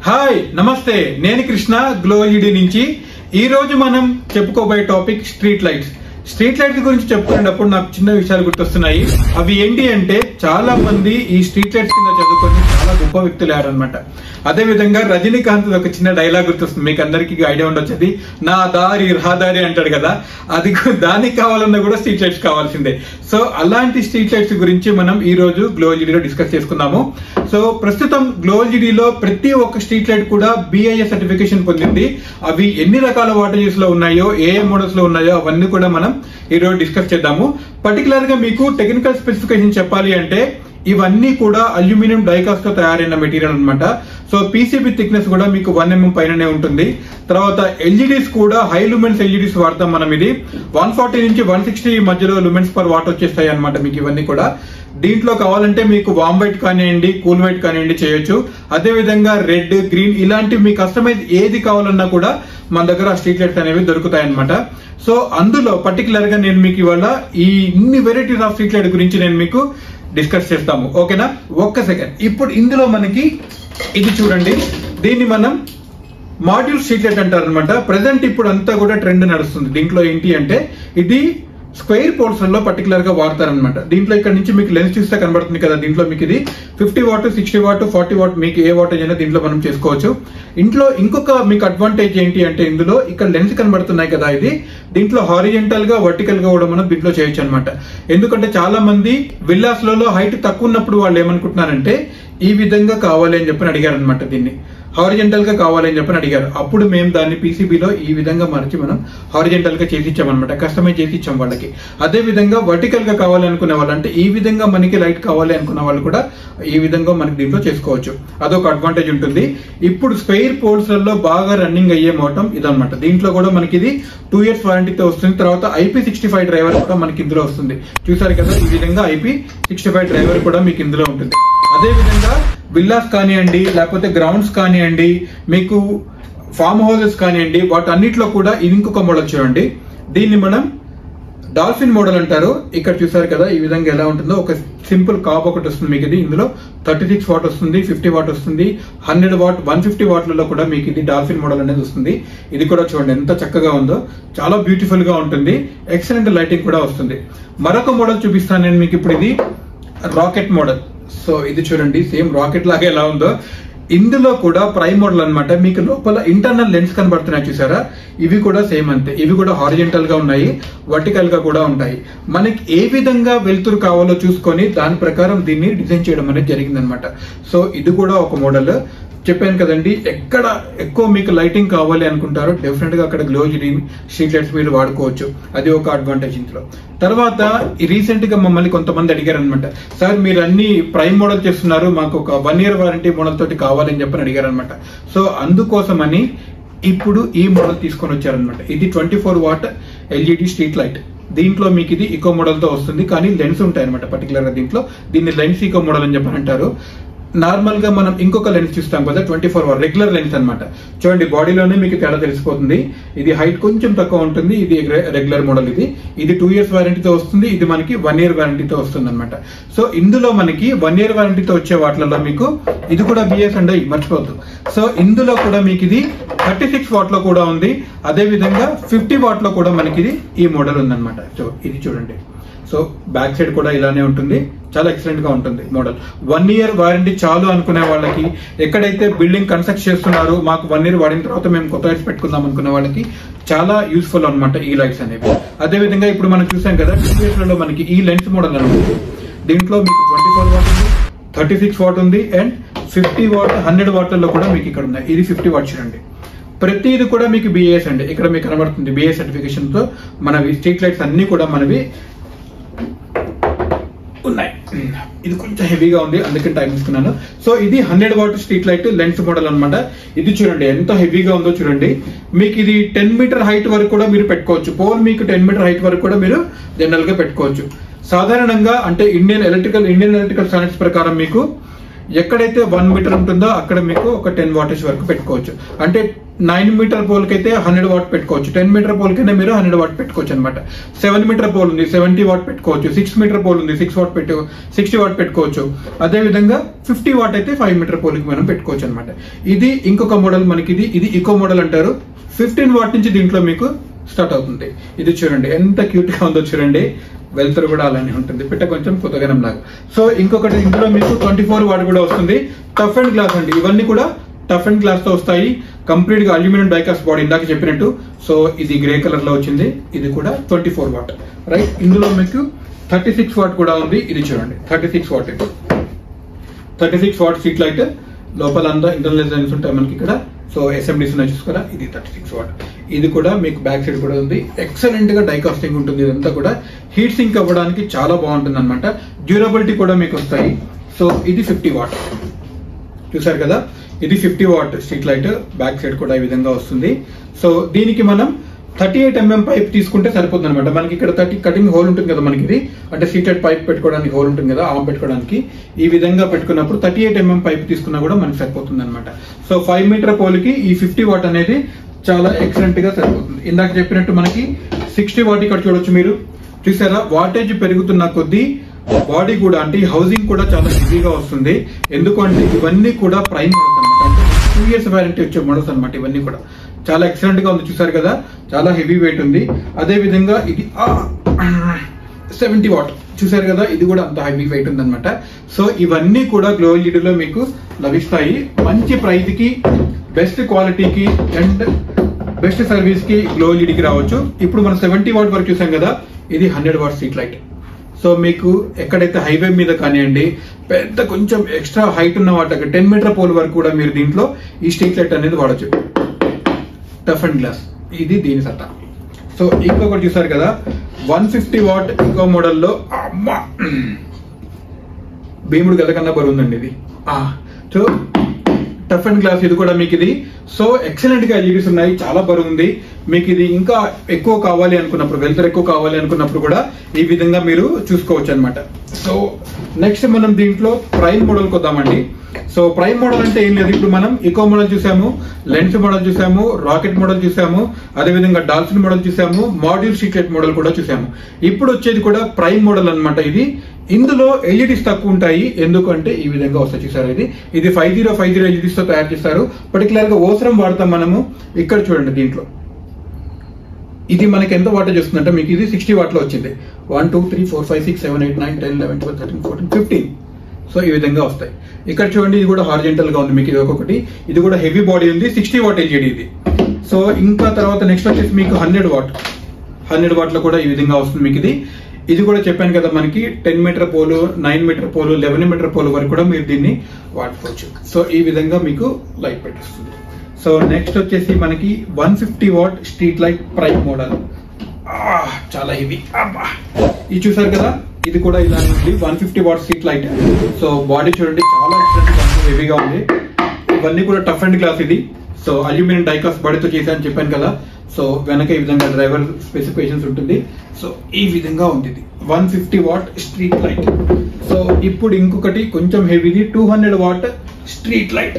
Hi నమస్తే నేను Krishna glow ED నుంచి ఈ రోజు మనం చెప్పుకోబోయే topic street lights street lights గురించి చెప్పుకునేటప్పుడు నాకు చిన్న విషయాలు గుర్తొస్తున్నాయి అవి ఏంటి అంటే చాలా మంది ఈ స్ట్రీట్ లైట్స్ కింద చదువుకొని చాలా గొప్ప వ్యక్తులు అదే అదేవిధంగా రజనీకాంత్ ఒక చిన్న డైలాగ్ గుర్తొస్తుంది మీకు అందరికీ ఐడియా ఉండొచ్చది నా దారి రహదారి అంటాడు కదా అది కు- దానికి కావాలన్నా కూడా స్ట్రీట్ లైట్స్ కావాల్సిందే సో అలాంటి స్ట్రీట్ లైట్స్ గురించి మనం ఈ రోజు గ్లో లో డిస్కస్ చేసుకుందాము సో ప్రస్తుతం గ్లో లో ప్రతి ఒక్క స్ట్రీట్ లైట్ కూడా బిఐఎస్ సర్టిఫికేషన్ పొందింది అవి ఎన్ని రకాల వాటేజెస్ లో ఉన్నాయో ఏ ఏ మోడల్స్ లో ఉన్నాయో అవన్నీ కూడా మనం ఈ రోజు డిస్కస్ చేద్దాము పర్టికులర్ గా మీకు టెక్నికల్ స్పెసిఫికేషన్ చెప్పాలి అంటే ఇవన్నీ కూడా అల్యూమినియం డైకాస్ట్ తో తయారైన మెటీరియల్ అన్నమాట సో పీసీబీ థిక్నెస్ కూడా మీకు వన్ ఎంఎం పైననే ఉంటుంది తర్వాత ఎల్ఈడీస్ కూడా హై లూమెన్స్ ఎల్ఈడీస్ వాడతాం మనం ఇది వన్ ఫార్టీ నుంచి వన్ సిక్స్టీ మధ్యలో లూమెన్స్ పర్ వాట్ వచ్చేస్తాయి అనమాట మీకు ఇవన్నీ కూడా దీంట్లో కావాలంటే మీకు వామ్ వైట్ కానివ్వండి కూల్ వైట్ కానివ్వండి చేయొచ్చు అదే విధంగా రెడ్ గ్రీన్ ఇలాంటి మీ కస్టమైజ్ ఏది కావాలన్నా కూడా మన దగ్గర స్ట్రీట్ లైట్స్ అనేవి దొరుకుతాయి అనమాట సో అందులో పర్టికులర్ గా నేను మీకు ఇవాళ ఈ ఇన్ని వెరైటీస్ ఆఫ్ స్ట్రీట్ లైట్ గురించి నేను మీకు డిస్కస్ చేస్తాము ఓకేనా ఒక్క సెకండ్ ఇప్పుడు ఇందులో మనకి ఇది చూడండి దీన్ని మనం మాడ్యూల్ స్ట్రీట్ లైట్ అంటారు అనమాట ప్రెసెంట్ ఇప్పుడు అంతా కూడా ట్రెండ్ నడుస్తుంది దీంట్లో ఏంటి అంటే ఇది స్క్వేర్ పోల్స్ లో పర్టికులర్ గా వాడతారనమాట దీంట్లో ఇక్కడ నుంచి మీకు లెన్స్ చూస్తే కనబడుతుంది కదా దీంట్లో మీకు ఇది fifty watt sixty watt forty watt మీకు ఏ వాటేజ్ అయినా దీంట్లో మనం చేసుకోవచ్చు ఇంట్లో ఇంకొక మీకు అడ్వాంటేజ్ ఏంటి అంటే ఇందులో ఇక్కడ లెన్స్ కనబడుతున్నాయి కదా ఇది దీంట్లో హారిజెంటల్ గా వర్టికల్ గా కూడా మనం దీంట్లో చేయొచ్చు అనమాట ఎందుకంటే చాలా మంది విల్లాస్ లలో హైట్ తక్కువ ఉన్నప్పుడు వాళ్ళు ఏమనుకుంటున్నారంటే ఈ విధంగా కావాలి అని చెప్పని అడిగారు అనమాట దీన్ని హారిజెంటల్ గా కావాలని చెప్పని అడిగారు అప్పుడు మేము దాన్ని పీసీబీలో ఈ విధంగా మార్చి మనం హారిజెంటల్ గా చేసి ఇచ్చామన్నమాట కస్టమైజ్ చేసి ఇచ్చాం వాళ్ళకి అదే విధంగా వర్టికల్ గా కావాలి అనుకునే వాళ్ళు అంటే ఈ విధంగా మనకి లైట్ కావాలి అనుకున్న వాళ్ళు కూడా ఈ విధంగా మనకి దీంట్లో చేసుకోవచ్చు అదొక అడ్వాంటేజ్ ఉంటుంది ఇప్పుడు స్పెయిర్ పోల్స్ లలో బాగా రన్నింగ్ అయ్యే మోటం ఇదన్నమాట దీంట్లో కూడా మనకి ఇది టూ ఇయర్స్ వారంటీతో వస్తుంది తర్వాత ఐపీ సిక్స్టీ ఫైవ్ డ్రైవర్ కూడా మనకి ఇందులో వస్తుంది చూసారు కదా ఈ విధంగా ఐపీ సిక్స్టీ ఫైవ్ డ్రైవర్ కూడా మీకు ఇందులో ఉంటుంది అదే విధంగా విల్లాస్ కానివ్వండి లేకపోతే గ్రౌండ్స్ కానివ్వండి మీకు ఫామ్ హౌసెస్ కానివ్వండి వాటన్నిటిలో కూడా ఇది ఇంకొక మోడల్ చూడండి దీన్ని మనం డాల్ఫిన్ మోడల్ అంటారు ఇక్కడ చూసారు కదా ఈ విధంగా ఎలా ఉంటుందో ఒక సింపుల్ కాప్ ఒకటి వస్తుంది మీకు ఇది ఇందులో థర్టీ సిక్స్ వాట్ వస్తుంది ఫిఫ్టీ వాట్ వస్తుంది హండ్రెడ్ వాట్ వన్ ఫిఫ్టీ వాట్లలో కూడా మీకు ఇది డాల్ఫిన్ మోడల్ అనేది వస్తుంది ఇది కూడా చూడండి ఎంత చక్కగా ఉందో చాలా బ్యూటిఫుల్ గా ఉంటుంది ఎక్సలెంట్ లైటింగ్ కూడా వస్తుంది మరొక మోడల్ చూపిస్తాను నేను మీకు ఇప్పుడు ఇది రాకెట్ మోడల్ సో ఇది చూడండి సేమ్ రాకెట్ లాగా ఎలా ఉందో ఇందులో కూడా ప్రైమ్ మోడల్ అన్నమాట మీకు లోపల ఇంటర్నల్ లెన్స్ కనబడుతున్నాయి చూసారా ఇవి కూడా సేమ్ అంతే ఇవి కూడా హారిజెంటల్ గా ఉన్నాయి వర్టికల్ గా కూడా ఉంటాయి మనకి ఏ విధంగా వెలుతురు కావాలో చూసుకొని దాని ప్రకారం దీన్ని డిజైన్ చేయడం అనేది జరిగిందనమాట సో ఇది కూడా ఒక మోడల్ చెప్పాను కదండి ఎక్కడ ఎక్కువ మీకు లైటింగ్ కావాలి అనుకుంటారో డెఫినెట్ గా అక్కడ గ్లో స్ట్రీట్ లైట్స్ మీరు వాడుకోవచ్చు అది ఒక అడ్వాంటేజ్ ఇందులో తర్వాత ఈ రీసెంట్ గా మమ్మల్ని కొంతమంది అడిగారు అనమాట సార్ మీరు అన్ని ప్రైమ్ మోడల్ చేస్తున్నారు మాకు ఒక వన్ ఇయర్ వారంటీ మోడల్ తోటి కావాలని చెప్పని అడిగారు అనమాట సో అందుకోసమని ఇప్పుడు ఈ మోడల్ తీసుకొని వచ్చారనమాట ఇది twenty four watt LED street light దీంట్లో మీకు ఇది ఇకో మోడల్ తో వస్తుంది కానీ లెన్స్ ఉంటాయి అనమాట పర్టికులర్ గా దీంట్లో దీన్ని లెన్స్ ఇకో మోడల్ అని చెప్పని అంటారు నార్మల్ గా మనం ఇంకొక లెన్స్ చూస్తాం కదా twenty four hour regular lens అన్నమాట చూడండి బాడీలోనే మీకు తేడా తెలిసిపోతుంది ఇది హైట్ కొంచెం తక్కువ ఉంటుంది ఇది రెగ్యులర్ మోడల్ ఇది ఇది టూ ఇయర్స్ వారంటీతో వస్తుంది ఇది మనకి వన్ ఇయర్ వారంటీతో వస్తుంది అనమాట సో ఇందులో మనకి వన్ ఇయర్ వారంటీతో వచ్చే వాటిలలో మీకు ఇది కూడా బిఎస్ అండి మర్చిపోవద్దు సో ఇందులో కూడా మీకు ఇది థర్టీ సిక్స్ వాట్ లో కూడా ఉంది అదే విధంగా ఫిఫ్టీ వాట్ లో కూడా మనకి ఇది ఈ మోడల్ ఉందన్నమాట సో ఇది చూడండి సో బ్యాక్ సైడ్ కూడా ఇలానే ఉంటుంది చాలా ఎక్సలెంట్ గా ఉంటుంది మోడల్ వన్ ఇయర్ వారంటీ చాలు అనుకునే వాళ్ళకి ఎక్కడైతే బిల్డింగ్ కన్స్ట్రక్ట్ చేస్తున్నారు మాకు వన్ ఇయర్ వాడిన తర్వాత మేము కొత్త లైట్స్ పెట్టుకుందాం అనుకునే వాళ్ళకి చాలా యూస్ఫుల్ అన్నమాట ఈ లైట్స్ అనేవి అదే విధంగా ఇప్పుడు మనం చూసాం కదా TVS లలో మనకి ఈ లెన్స్ మోడల్ అనమాట దీంట్లో మీకు ట్వంటీ ఫోర్ వాట్ ఉంది thirty six watt and fifty watt వాట్ హండ్రెడ్ వాట్లలో కూడా మీకు ఇక్కడ ఉన్నాయి ఇది ఫిఫ్టీ వాట్ చూడండి ప్రతిది కూడా మీకు బిఏఎస్ అండి ఇక్కడ మీకు కనబడుతుంది బిఏ సర్టిఫికేషన్ తో మనవి స్ట్రీట్ లైట్స్ అన్ని కూడా మనవి ఉన్నాయి ఇది కొంచెం హెవీగా ఉంది అందుకని టైం తీసుకున్నాను సో ఇది hundred watt street light lens model అన్నమాట ఇది చూడండి ఎంత హెవీగా ఉందో చూడండి మీకు ఇది టెన్ మీటర్ హైట్ వరకు కూడా మీరు పెట్టుకోవచ్చు పోల్ మీకు టెన్ మీటర్ హైట్ వరకు కూడా మీరు జనరల్ గా పెట్టుకోవచ్చు సాధారణంగా అంటే Indian electrical Indian electrical standards ప్రకారం మీకు ఎక్కడైతే వన్ మీటర్ ఉంటుందో అక్కడ మీకు ఒక టెన్ వాటేజ్ వరకు పెట్టుకోవచ్చు అంటే నైన్ మీటర్ పోల్ అయితే హండ్రెడ్ వాట్ పెట్టుకోవచ్చు టెన్ మీటర్ పోల్ కైనా మీరు హండ్రెడ్ వాట్ పెట్టుకోవచ్చు అనమాట సెవెన్ మీటర్ పోల్ ఉంది సెవెంటీ వాట్ పెట్టుకోవచ్చు సిక్స్ మీటర్ పోల్ ఉంది సిక్స్ వాట్ పెట్టు సిక్స్టీ వాట్ పెట్టుకోవచ్చు అదే విధంగా ఫిఫ్టీ వాట్ అయితే ఫైవ్ మీటర్ పోల్ కి మనం పెట్టుకోవచ్చు అనమాట ఇది ఇంకొక మోడల్ మనకి ఇది ఇది ఇకో మోడల్ అంటారు ఫిఫ్టీన్ వాట్ నుంచి దీంట్లో మీకు స్టార్ట్ అవుతుంది ఇది చూడండి ఎంత క్యూట్ గా ఉందో చూడండి వెళ్తారు కూడా అలానే ఉంటుంది పిట్ట కొంచెం కుతగనం లాగా సో ఇంకొకటి ఇందులో మీకు ట్వంటీ ఫోర్ వాట్ కూడా వస్తుంది టఫ్ అండ్ గ్లాస్ అండి ఇవన్నీ కూడా టఫ్ అండ్ గ్లాస్ తో వస్తాయి కంప్లీట్ గా అల్యూమినియం డైకాస్ట్ బాడీ ఇందాక చెప్పినట్టు సో ఇది గ్రే కలర్ లో వచ్చింది ఇది కూడా ట్వంటీ ఫోర్ వాట్ రైట్ ఇందులో మీకు థర్టీ సిక్స్ వాట్ కూడా ఉంది ఇది చూడండి థర్టీ సిక్స్ వాట్ ఇది thirty six watt street light లోపల అంతా ఇంటర్నల్ డిజైన్స్ ఉంటాయి మనకి ఇక్కడ సో ఎస్ఎండీస్ ఉన్నాయి చూసుకోరా ఇది థర్టీ సిక్స్ వాట్ ఇది కూడా మీకు బ్యాక్ సైడ్ కూడా ఉంది ఎక్సలెంట్ గా డైకాస్టింగ్ ఉంటుంది ఇదంతా కూడా హీట్ సింక్ అవ్వడానికి చాలా బాగుంటుంది అనమాట డ్యూరబిలిటీ కూడా మీకు వస్తాయి సో ఇది ఫిఫ్టీ వాట్ చూసారు కదా ఇది fifty watt street light back side కూడా ఈ విధంగా వస్తుంది సో దీనికి మనం థర్టీ ఎయిట్ ఎంఎం పైప్ తీసుకుంటే సరిపోతుంది అనమాట మనకి ఇక్కడ థర్టీ కటింగ్ హోల్ ఉంటుంది కదా మనకి ఇది అంటే సీటెడ్ పైప్ పెట్టుకోవడానికి హోల్ ఉంటుంది కదా ఆమ్ పెట్టుకోవడానికి ఈ విధంగా పెట్టుకున్నప్పుడు థర్టీ ఎయిట్ ఎంఎం పైప్ తీసుకున్నా కూడా మనకి సరిపోతుంది అనమాట సో ఫైవ్ మీటర్ పోల్కి ఈ ఫిఫ్టీ వాట్ అనేది చాలా ఎక్సలెంట్ గా సరిపోతుంది ఇందాక చెప్పినట్టు మనకి సిక్స్టీ వాట్ ఇక్కడ చూడొచ్చు మీరు చూసారా వాటేజ్ పెరుగుతున్న కొద్దీ బాడీ కూడా అంటే ఈ హౌసింగ్ కూడా చాలా హెవీగా వస్తుంది ఎందుకంటే ఇవన్నీ కూడా ప్రైమ్ మోడల్స్ అనమాట టూ ఇయర్స్ వ్యారంటీ వచ్చే మోడల్స్ అనమాట ఇవన్నీ కూడా చాలా ఎక్సలెంట్ గా ఉంది చూసారు కదా చాలా హెవీ వెయిట్ ఉంది అదే విధంగా ఇది సెవెంటీ వాట్ చూసారు కదా ఇది కూడా అంత హెవీ వెయిట్ ఉంది అనమాట సో ఇవన్నీ కూడా గ్లో లో మీకు లభిస్తాయి మంచి ప్రైస్ కి బెస్ట్ క్వాలిటీకి అండ్ బెస్ట్ సర్వీస్ కి గ్లో కి రావచ్చు ఇప్పుడు మనం సెవెంటీ వాట్ వరకు చూసాం కదా ఇది hundred watt street light so మీకు ఎక్కడైతే హైవే మీద కానివ్వండి పెద్ద కొంచెం ఎక్స్ట్రా హైట్ ఉన్న వాటికి టెన్ మీటర్ పోల్ వరకు కూడా మీరు దీంట్లో ఈ స్ట్రీట్ లైట్ అనేది వాడచ్చు టఫ్ అండ్ గ్లాస్ ఇది దీని సత్తా సో ఇంకొకటి చూసారు కదా వన్ ఫిఫ్టీ వాట్ ఇంకో మోడల్లో అమ్మా భీముడు గద కన్నా బరువు ఉందండి ఇది ఆ, సో టఫ్ అండ్ గ్లాస్ ఇది కూడా మీకు ఇది సో ఎక్సలెంట్ గా ఎల్ఈడీస్ ఉన్నాయి చాలా బరువు ఉంది మీకు ఇది ఇంకా ఎక్కువ కావాలి అనుకున్నప్పుడు వెల్తర్ ఎక్కువ కావాలి అనుకున్నప్పుడు కూడా ఈ విధంగా మీరు చూసుకోవచ్చు అనమాట సో నెక్స్ట్ మనం దీంట్లో ప్రైమ్ మోడల్ కొద్దామండి సో ప్రైమ్ మోడల్ అంటే ఏం లేదు ఇప్పుడు మనం ఇకో మోడల్ చూసాము లెన్స్ మోడల్ చూసాము రాకెట్ మోడల్ చూసాము అదేవిధంగా డాల్ఫిన్ మోడల్ చూసాము మాడ్యూల్ సీక్రెట్ మోడల్ కూడా చూసాము ఇప్పుడు వచ్చేది కూడా ప్రైమ్ మోడల్ అన్నమాట ఇది ఇందులో ఎల్ఈడీస్ తక్కువ ఉంటాయి ఎందుకంటే ఈ విధంగా వస్తాయి చూసారు ఇది ఇది five zero five zero LEDs తో తయారు చేస్తారు పర్టికులర్ గా ఓసరం వాడతాం మనము ఇక్కడ చూడండి దీంట్లో ఇది మనకి ఎంత వాటేజ్ వస్తుందంటే మీకు ఇది సిక్స్టీ వాట్లో వచ్చింది one two three four five six seven eight nine ten eleven twelve thirteen fourteen fifteen so ఈ విధంగా వస్తాయి ఇక్కడ చూడండి ఇది కూడా హార్జెంటల్ గా ఉంది మీకు ఇది ఒక్కొక్కటి ఇది కూడా హెవీ బాడీ ఉంది సిక్స్టీ వాట్ ఎల్ఈడి ఇది సో ఇంకా తర్వాత నెక్స్ట్ వచ్చేసి మీకు హండ్రెడ్ వాట్ హండ్రెడ్ వాట్ లో కూడా ఈ విధంగా వస్తుంది మీకు ఇది ఇది కూడా చెప్పాను కదా మనకి ten metre pole nine metre pole eleven metre pole వరకు కూడా మీరు దీన్ని వాడుకోవచ్చు సో ఈ విధంగా మీకు లైట్ పెట్టిస్తుంది సో నెక్స్ట్ వచ్చేసి మనకి one fifty watt street light prime model చాలా హెవీ ఇది చూసారు కదా ఇది కూడా ఇలా ఉంది one fifty watt street light so body చూడండి చాలా హెవీగా ఉంది ఇవన్నీ కూడా టఫ్ అండ్ గ్లాస్ ఇది సో అల్యూమినియం డైకాస్ బాడీతో చేశాను చెప్పాను కదా సో వెనక ఈ విధంగా డ్రైవర్ స్పెసిఫికేషన్స్ ఉంటుంది సో ఈ విధంగా ఉంది ఇది one fifty watt street light so ఇప్పుడు ఇంకొకటి కొంచెం హెవీది two hundred watt street light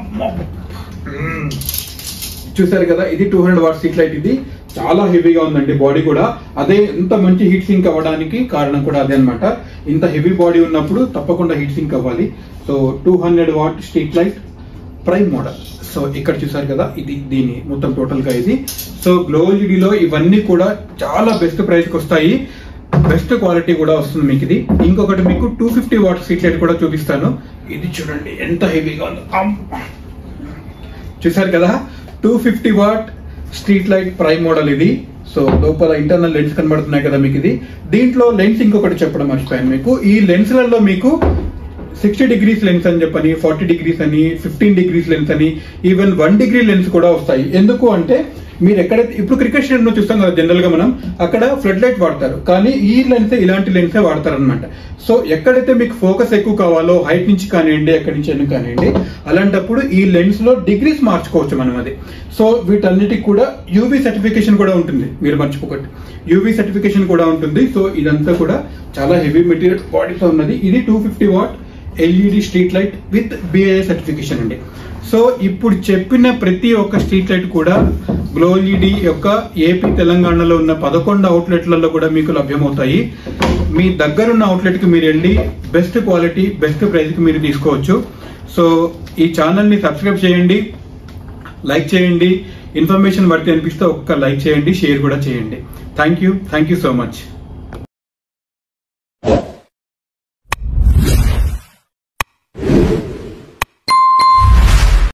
చూసారు కదా ఇది two hundred watt street light ఇది చాలా హెవీగా ఉందండి బాడీ కూడా అదే ఇంత మంచి హీట్ సింక్ అవ్వడానికి కారణం కూడా అదే అన్నమాట ఇంత హెవీ బాడీ ఉన్నప్పుడు తప్పకుండా హీట్ సింక్ అవ్వాలి so two hundred watt street light prime model so ఇక్కడ చూసారు కదా ఇది దీని మొత్తం టోటల్ గా ఇది సో గ్లో లో ఇవన్నీ కూడా చాలా బెస్ట్ ప్రైస్ కి వస్తాయి బెస్ట్ క్వాలిటీ కూడా వస్తుంది మీకు ఇది ఇంకొకటి మీకు two fifty watt street light కూడా చూపిస్తాను ఇది చూడండి ఎంత హెవీగా ఉందో అమ్మా. చూసారు కదా two fifty watt street light prime model ఇది సో లోపల ఇంటర్నల్ లెన్స్ కనబడుతున్నాయి కదా మీకు ఇది దీంట్లో లెన్స్ ఇంకొకటి చెప్పడం మర్చిపోయాను మీకు ఈ లెన్స్లలో మీకు సిక్స్టీ డిగ్రీస్ లెన్స్ అని చెప్పని ఫార్టీ డిగ్రీస్ అని ఫిఫ్టీన్ డిగ్రీస్ లెన్స్ అని ఈవెన్ వన్ డిగ్రీ లెన్స్ కూడా వస్తాయి ఎందుకు అంటే మీరు ఎక్కడైతే ఇప్పుడు క్రికెట్ స్టేడియంలో చూస్తాం కదా జనరల్ గా మనం అక్కడ ఫ్లడ్ లైట్ వాడతారు కానీ ఈ లెన్స్ ఇలాంటి లెన్సే వాడతారు అనమాట సో ఎక్కడైతే మీకు ఫోకస్ ఎక్కువ కావాలో హైట్ నుంచి కానివ్వండి ఎక్కడి నుంచి అయినా కానివ్వండి అలాంటప్పుడు ఈ లెన్స్ లో డిగ్రీస్ మార్చుకోవచ్చు మనం అది సో వీటన్నిటికి కూడా యూవీ సర్టిఫికేషన్ కూడా ఉంటుంది మీరు మర్చిపోకండి యూవీ సర్టిఫికేషన్ కూడా ఉంటుంది సో ఇదంతా కూడా చాలా హెవీ మెటీరియల్ బాడీతో ఉన్నది ఇది two fifty watt LED street light with BIA certification అండి సో ఇప్పుడు చెప్పిన ప్రతి ఒక్క స్ట్రీట్ లైట్ కూడా గ్లో ఎల్ఈడి యొక్క ఏపీ తెలంగాణలో ఉన్న పదకొండు అవుట్లెట్లలో కూడా మీకు లభ్యమవుతాయి మీ దగ్గరున్న అవుట్లెట్ కి మీరు వెళ్ళి బెస్ట్ క్వాలిటీ బెస్ట్ ప్రైస్ కి మీరు తీసుకోవచ్చు సో ఈ ఛానల్ ని సబ్స్క్రైబ్ చేయండి లైక్ చేయండి ఇన్ఫర్మేషన్ పడితే అనిపిస్తే ఒక్క లైక్ చేయండి షేర్ కూడా చేయండి thank you thank you so much